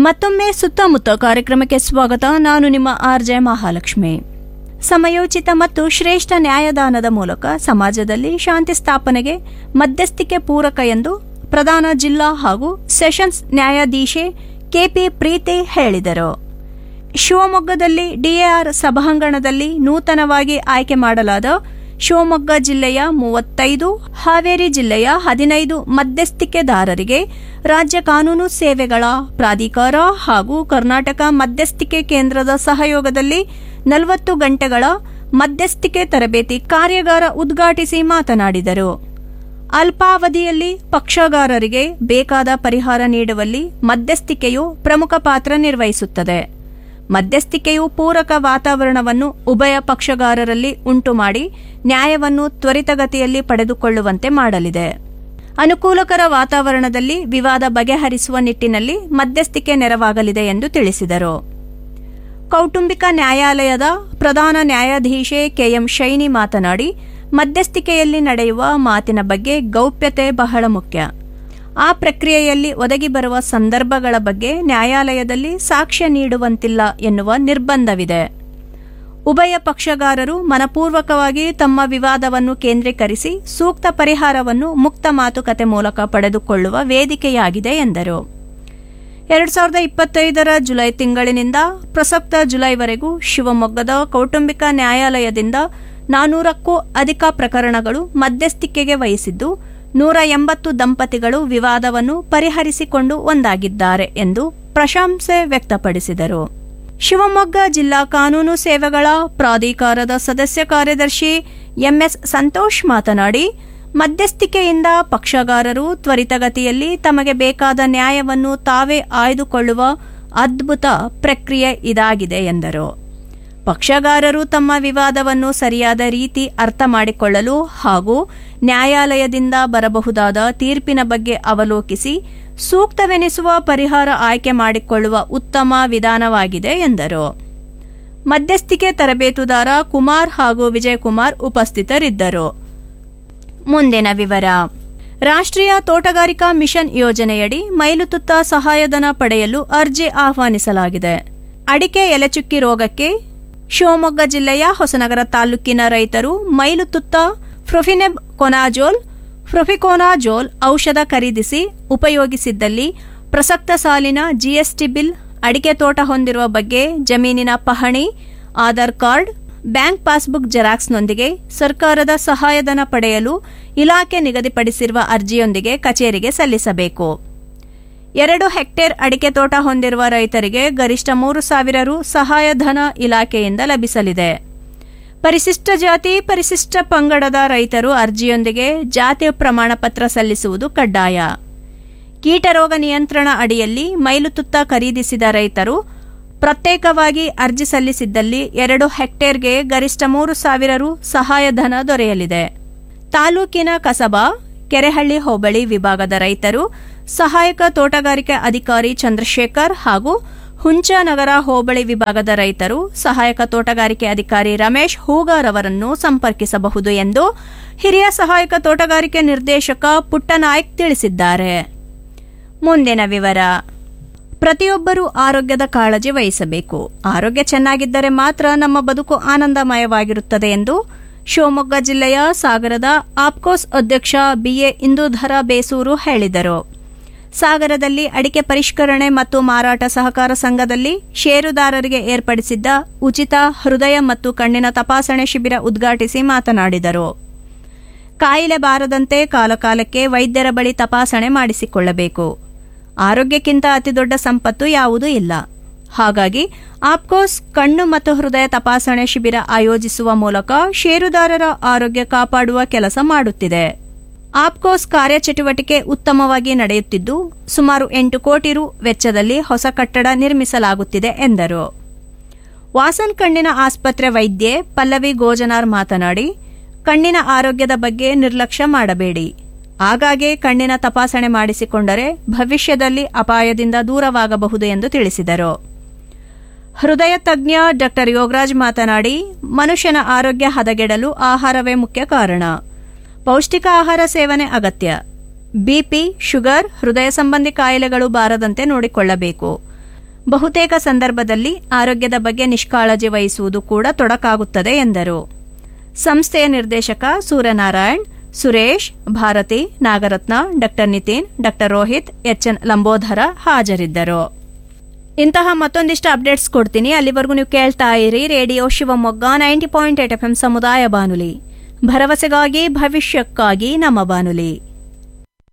ಮತ್ತೊಮ್ಮೆ ಸುತ್ತಮುತ್ತ ಕಾರ್ಯಕ್ರಮಕ್ಕೆ ಸ್ವಾಗತ ನಾನು ನಿಮ್ಮ ಆರ್ ಜೆ ಮಹಾಲಕ್ಷ್ಮಿ ಸಮಯೋಚಿತ ಮತ್ತು ಶ್ರೇಷ್ಠ ನ್ಯಾಯದಾನದ ಮೂಲಕ ಸಮಾಜದಲ್ಲಿ ಶಾಂತಿ ಸ್ಥಾಪನೆಗೆ ಮಧ್ಯಸ್ಥಿಕೆ ಪೂರಕ ಎಂದು ಪ್ರಧಾನ ಜಿಲ್ಲಾ ಹಾಗೂ ಸೆಷನ್ಸ್ ನ್ಯಾಯಾಧೀಶೆ ಕೆಪಿ ಪ್ರೀತಿ ಹೇಳಿದರು ಶಿವಮೊಗ್ಗದಲ್ಲಿ ಡಿಎಆರ್ ಸಭಾಂಗಣದಲ್ಲಿ ನೂತನವಾಗಿ ಆಯ್ಕೆ ಮಾಡಲಾದ ಶಿವಮೊಗ್ಗ ಜಿಲ್ಲೆಯ ಮೂವತ್ತೈದು ಹಾವೇರಿ ಜಿಲ್ಲೆಯ ಹದಿನೈದು ಮಧ್ಯಸ್ಥಿಕೆದಾರರಿಗೆ ರಾಜ್ಯ ಕಾನೂನು ಸೇವೆಗಳ ಪ್ರಾಧಿಕಾರ ಹಾಗೂ ಕರ್ನಾಟಕ ಮಧ್ಯಸ್ಥಿಕೆ ಕೇಂದ್ರದ ಸಹಯೋಗದಲ್ಲಿ ನಲವತ್ತು ಗಂಟೆಗಳ ಮಧ್ಯಸ್ಥಿಕೆ ತರಬೇತಿ ಕಾರ್ಯಾಗಾರ ಉದ್ಘಾಟಿಸಿ ಮಾತನಾಡಿದರು ಅಲ್ಪಾವಧಿಯಲ್ಲಿ ಪಕ್ಷಗಾರರಿಗೆ ಬೇಕಾದ ಪರಿಹಾರ ನೀಡುವಲ್ಲಿ ಮಧ್ಯಸ್ಥಿಕೆಯು ಪ್ರಮುಖ ಪಾತ್ರ ನಿರ್ವಹಿಸುತ್ತದೆ ಮಧ್ಯಸ್ಥಿಕೆಯು ಪೂರಕ ವಾತಾವರಣವನ್ನು ಉಭಯ ಪಕ್ಷಗಾರರಲ್ಲಿ ಉಂಟುಮಾಡಿ ನ್ಯಾಯವನ್ನು ತ್ವರಿತಗತಿಯಲ್ಲಿ ಪಡೆದುಕೊಳ್ಳುವಂತೆ ಮಾಡಲಿದೆ ಅನುಕೂಲಕರ ವಾತಾವರಣದಲ್ಲಿ ವಿವಾದ ಬಗೆಹರಿಸುವ ನಿಟ್ಟಿನಲ್ಲಿ ಮಧ್ಯಸ್ಥಿಕೆ ನೆರವಾಗಲಿದೆ ಎಂದು ತಿಳಿಸಿದರು ಕೌಟುಂಬಿಕ ನ್ಯಾಯಾಲಯದ ಪ್ರಧಾನ ನ್ಯಾಯಾಧೀಶೆ ಕೆಎಂ ಶೈನಿ ಮಾತನಾಡಿ ಮಧ್ಯಸ್ಥಿಕೆಯಲ್ಲಿ ನಡೆಯುವ ಮಾತಿನ ಬಗ್ಗೆ ಗೌಪ್ಯತೆ ಬಹಳ ಮುಖ್ಯ ಆ ಪ್ರಕ್ರಿಯೆಯಲ್ಲಿ ಒದಗಿ ಬರುವ ಸಂದರ್ಭಗಳ ಬಗ್ಗೆ ನ್ಯಾಯಾಲಯದಲ್ಲಿ ಸಾಕ್ಷ್ಯ ನೀಡುವಂತಿಲ್ಲ ಎನ್ನುವ ನಿರ್ಬಂಧವಿದೆ ಉಭಯ ಪಕ್ಷಗಾರರು ಮನಪೂರ್ವಕವಾಗಿ ತಮ್ಮ ವಿವಾದವನ್ನು ಕೇಂದ್ರೀಕರಿಸಿ ಸೂಕ್ತ ಪರಿಹಾರವನ್ನು ಮುಕ್ತ ಮಾತುಕತೆ ಮೂಲಕ ಪಡೆದುಕೊಳ್ಳುವ ವೇದಿಕೆಯಾಗಿದೆ ಎಂದರು ಎರಡ್ ಸಾವಿರದ ಇಪ್ಪತ್ತೈದರ ಜುಲೈ ತಿಂಗಳಿನಿಂದ ಪ್ರಸಕ್ತ ಜುಲೈವರೆಗೂ ಶಿವಮೊಗ್ಗದ ಕೌಟುಂಬಿಕ ನ್ಯಾಯಾಲಯದಿಂದ ನಾನೂರಕ್ಕೂ ಅಧಿಕ ಪ್ರಕರಣಗಳು ಮಧ್ಯಸ್ಥಿಕೆಗೆ ವಹಿಸಿದ್ದು ನೂರ ಎಂಬತ್ತು ದಂಪತಿಗಳು ವಿವಾದವನ್ನು ಪರಿಹರಿಸಿಕೊಂಡು ಒಂದಾಗಿದ್ದಾರೆ ಎಂದು ಪ್ರಶಂಸೆ ವ್ಯಕ್ತಪಡಿಸಿದರು ಶಿವಮೊಗ್ಗ ಜಿಲ್ಲಾ ಕಾನೂನು ಸೇವೆಗಳ ಪ್ರಾಧಿಕಾರದ ಸದಸ್ಯ ಕಾರ್ಯದರ್ಶಿ ಎಂಎಸ್ ಸಂತೋಷ್ ಮಾತನಾಡಿ ಮಧ್ಯಸ್ಥಿಕೆಯಿಂದ ಪಕ್ಷಗಾರರು ತ್ವರಿತಗತಿಯಲ್ಲಿ ತಮಗೆ ಬೇಕಾದ ನ್ಯಾಯವನ್ನು ತಾವೇ ಆಯ್ದುಕೊಳ್ಳುವ ಅದ್ಭುತ ಪ್ರಕ್ರಿಯೆ ಇದಾಗಿದೆ ಎಂದರು ಪಕ್ಷಗಾರರು ತಮ್ಮ ವಿವಾದವನ್ನು ಸರಿಯಾದ ರೀತಿ ಅರ್ಥ ಮಾಡಿಕೊಳ್ಳಲು ಹಾಗೂ ನ್ಯಾಯಾಲಯದಿಂದ ಬರಬಹುದಾದ ತೀರ್ಪಿನ ಬಗ್ಗೆ ಅವಲೋಕಿಸಿ ಸೂಕ್ತವೆನಿಸುವ ಪರಿಹಾರ ಆಯ್ಕೆ ಮಾಡಿಕೊಳ್ಳುವ ಉತ್ತಮ ವಿಧಾನವಾಗಿದೆ ಎಂದರು ಮಧ್ಯಸ್ಥಿಕೆ ತರಬೇತುದಾರ ಕುಮಾರ್ ಹಾಗೂ ವಿಜಯಕುಮಾರ್ ಉಪಸ್ಥಿತರಿದ್ದರು ಮುಂದಿನ ವಿವರ ರಾಷ್ಟ್ರೀಯ ತೋಟಗಾರಿಕಾ ಮಿಷನ್ ಯೋಜನೆಯಡಿ ಮೈಲುತುತ್ತ ಸಹಾಯಧನ ಪಡೆಯಲು ಅರ್ಜಿ ಆಹ್ವಾನಿಸಲಾಗಿದೆ ಅಡಿಕೆ ಎಲೆಚುಕ್ಕಿ ರೋಗಕ್ಕೆ ಶಿವಮೊಗ್ಗ ಜಿಲ್ಲೆಯ ಹೊಸನಗರ ತಾಲೂಕಿನ ರೈತರು ಮೈಲುತುತ್ತ ಫ್ರೊಫಿನೆಬ್ ಕೊನಾಜೋಲ್ ಫ್ರೊಫಿಕೋನಾಜೋಲ್ ಔಷಧ ಖರೀದಿಸಿ ಉಪಯೋಗಿಸಿದ್ದಲ್ಲಿ ಪ್ರಸಕ್ತ ಸಾಲಿನ ಜಿಎಸ್ಟಿ ಬಿಲ್ ಅಡಿಕೆ ತೋಟ ಹೊಂದಿರುವ ಬಗ್ಗೆ ಜಮೀನಿನ ಪಹಣಿ ಆಧಾರ್ ಕಾರ್ಡ್ ಬ್ಯಾಂಕ್ ಪಾಸ್ಬುಕ್ ಜೆರಾಕ್ಸ್ನೊಂದಿಗೆ ಸರ್ಕಾರದ ಸಹಾಯಧನ ಪಡೆಯಲು ಇಲಾಖೆ ನಿಗದಿಪಡಿಸಿರುವ ಅರ್ಜಿಯೊಂದಿಗೆ ಕಚೇರಿಗೆ ಸಲ್ಲಿಸಬೇಕು ಎರಡು ಹೆಕ್ಟೇರ್ ಅಡಿಕೆ ತೋಟ ಹೊಂದಿರುವ ರೈತರಿಗೆ ಗರಿಷ್ಠ ಮೂರು ಸಾವಿರ ರು ಸಹಾಯಧನ ಇಲಾಖೆಯಿಂದ ಲಭಿಸಲಿದೆ ಪರಿಶಿಷ್ಟ ಜಾತಿ ಪರಿಶಿಷ್ಟ ಪಂಗಡದ ರೈತರು ಅರ್ಜಿಯೊಂದಿಗೆ ಜಾತಿ ಪ್ರಮಾಣ ಪತ್ರ ಸಲ್ಲಿಸುವುದು ಕಡ್ಡಾಯ ಕೀಟರೋಗ ನಿಯಂತ್ರಣ ಅಡಿಯಲ್ಲಿ ಮೈಲುತುತ್ತ ಖರೀದಿಸಿದ ರೈತರು ಪ್ರತ್ಯೇಕವಾಗಿ ಅರ್ಜಿ ಸಲ್ಲಿಸಿದ್ದಲ್ಲಿ ಎರಡು ಹೆಕ್ಟೇರ್ಗೆ ಗರಿಷ್ಠ ಮೂರು ಸಾವಿರ ರು ಸಹಾಯಧನ ದೊರೆಯಲಿದೆ ತಾಲೂಕಿನ ಕಸಬಾ ಕೆರೆಹಳ್ಳಿ ಹೋಬಳಿ ವಿಭಾಗದ ರೈತರು ಸಹಾಯಕ ತೋಟಗಾರಿಕೆ ಅಧಿಕಾರಿ ಚಂದ್ರಶೇಖರ್ ಹಾಗೂ ಹುಂಚನಗರ ಹೋಬಳಿ ವಿಭಾಗದ ರೈತರು ಸಹಾಯಕ ತೋಟಗಾರಿಕೆ ಅಧಿಕಾರಿ ರಮೇಶ್ ಹೂಗಾರ್ ಅವರನ್ನು ಸಂಪರ್ಕಿಸಬಹುದು ಎಂದು ಹಿರಿಯ ಸಹಾಯಕ ತೋಟಗಾರಿಕೆ ನಿರ್ದೇಶಕ ಪುಟ್ಟನಾಯ್ಕ್ ತಿಳಿಸಿದ್ದಾರೆ ಮುಂದಿನ ವಿವರ ಪ್ರತಿಯೊಬ್ಬರೂ ಆರೋಗ್ಯದ ಕಾಳಜಿ ವಹಿಸಬೇಕು ಆರೋಗ್ಯ ಚೆನ್ನಾಗಿದ್ದರೆ ಮಾತ್ರ ನಮ್ಮ ಬದುಕು ಆನಂದಮಯವಾಗಿರುತ್ತದೆ ಎಂದು ಶಿವಮೊಗ್ಗ ಜಿಲ್ಲೆಯ ಸಾಗರದ ಆಪ್ಕೋಸ್ ಅಧ್ಯಕ್ಷ ಬಿಎ ಇಂದೂಧರ ಬೇಸೂರು ಹೇಳಿದರು ಸಾಗರದಲ್ಲಿ ಅಡಿಕೆ ಪರಿಷ್ಕರಣೆ ಮತ್ತು ಮಾರಾಟ ಸಹಕಾರ ಸಂಘದಲ್ಲಿ ಷೇರುದಾರರಿಗೆ ಏರ್ಪಡಿಸಿದ್ದ ಉಚಿತ ಹೃದಯ ಮತ್ತು ಕಣ್ಣಿನ ತಪಾಸಣೆ ಶಿಬಿರ ಉದ್ಘಾಟಿಸಿ ಮಾತನಾಡಿದರು ಕಾಯಿಲೆ ಬಾರದಂತೆ ಕಾಲಕಾಲಕ್ಕೆ ವೈದ್ಯರ ಬಳಿ ತಪಾಸಣೆ ಮಾಡಿಸಿಕೊಳ್ಳಬೇಕು ಆರೋಗ್ಯಕ್ಕಿಂತ ಅತಿದೊಡ್ಡ ಸಂಪತ್ತು ಯಾವುದೂ ಇಲ್ಲ ಹಾಗಾಗಿ ಆಪ್ಕೋಸ್ ಕಣ್ಣು ಮತ್ತು ಹೃದಯ ತಪಾಸಣೆ ಶಿಬಿರ ಆಯೋಜಿಸುವ ಮೂಲಕ ಷೇರುದಾರರ ಆರೋಗ್ಯ ಕಾಪಾಡುವ ಕೆಲಸ ಮಾಡುತ್ತಿದೆ ಆಪ್ಕೋಸ್ ಕಾರ್ಯಚಟುವಟಿಕೆ ಉತ್ತಮವಾಗಿ ನಡೆಯುತ್ತಿದ್ದು ಸುಮಾರು ಎಂಟು ಕೋಟಿ ರು ವೆಚ್ಚದಲ್ಲಿ ಹೊಸ ಕಟ್ಟಡ ನಿರ್ಮಿಸಲಾಗುತ್ತಿದೆ ಎಂದರು ವಾಸನ್ ಕಣ್ಣಿನ ಆಸ್ಪತ್ರೆ ವೈದ್ಯೆ ಪಲ್ಲವಿ ಗೋಜನಾರ್ ಮಾತನಾಡಿ ಕಣ್ಣಿನ ಆರೋಗ್ಯದ ಬಗ್ಗೆ ನಿರ್ಲಕ್ಷ್ಯ ಮಾಡಬೇಡಿ ಆಗಾಗ್ಗೆ ಕಣ್ಣಿನ ತಪಾಸಣೆ ಮಾಡಿಸಿಕೊಂಡರೆ ಭವಿಷ್ಯದಲ್ಲಿ ಅಪಾಯದಿಂದ ದೂರವಾಗಬಹುದು ಎಂದು ತಿಳಿಸಿದರು ಹೃದಯ ತಜ್ಞ ಡಾಕ್ಟರ್ ಯೋಗರಾಜ್ ಮಾತನಾಡಿ ಮನುಷ್ಯನ ಆರೋಗ್ಯ ಹದಗೆಡಲು ಆಹಾರವೇ ಮುಖ್ಯ ಕಾರಣ ಪೌಷ್ಟಿಕ ಆಹಾರ ಸೇವನೆ ಅಗತ್ಯ ಬಿಪಿ ಶುಗರ್ ಹೃದಯ ಸಂಬಂಧಿ ಕಾಯಿಲೆಗಳು ಬಾರದಂತೆ ನೋಡಿಕೊಳ್ಳಬೇಕು ಬಹುತೇಕ ಸಂದರ್ಭದಲ್ಲಿ ಆರೋಗ್ಯದ ಬಗ್ಗೆ ನಿಷ್ಕಾಳಜಿ ವಹಿಸುವುದು ಕೂಡ ತೊಡಕಾಗುತ್ತದೆ ಎಂದರು ಸಂಸ್ಥೆಯ ನಿರ್ದೇಶಕ Suryanarayan Suresh Bharathi Nagaratna doctor Nitin doctor Rohith HN Lambodhara ಹಾಜರಿದ್ದರು ಇಂತಹ ಮತ್ತೊಂದಿಷ್ಟು ಅಪ್ಡೇಟ್ಸ್ ಕೊಡ್ತೀನಿ ಅಲ್ಲಿವರೆಗೂ ನೀವು ಕೇಳ್ತಾ ಇರಿ radio Shivamogga ninety point eight F M ಸಮುದಾಯ ಬಾನುಲಿ ಭರವಸೆಗಾಗಿ ಭವಿಷ್ಯಕ್ಕಾಗಿ ನಮ್ಮ ಬಾನುಲಿ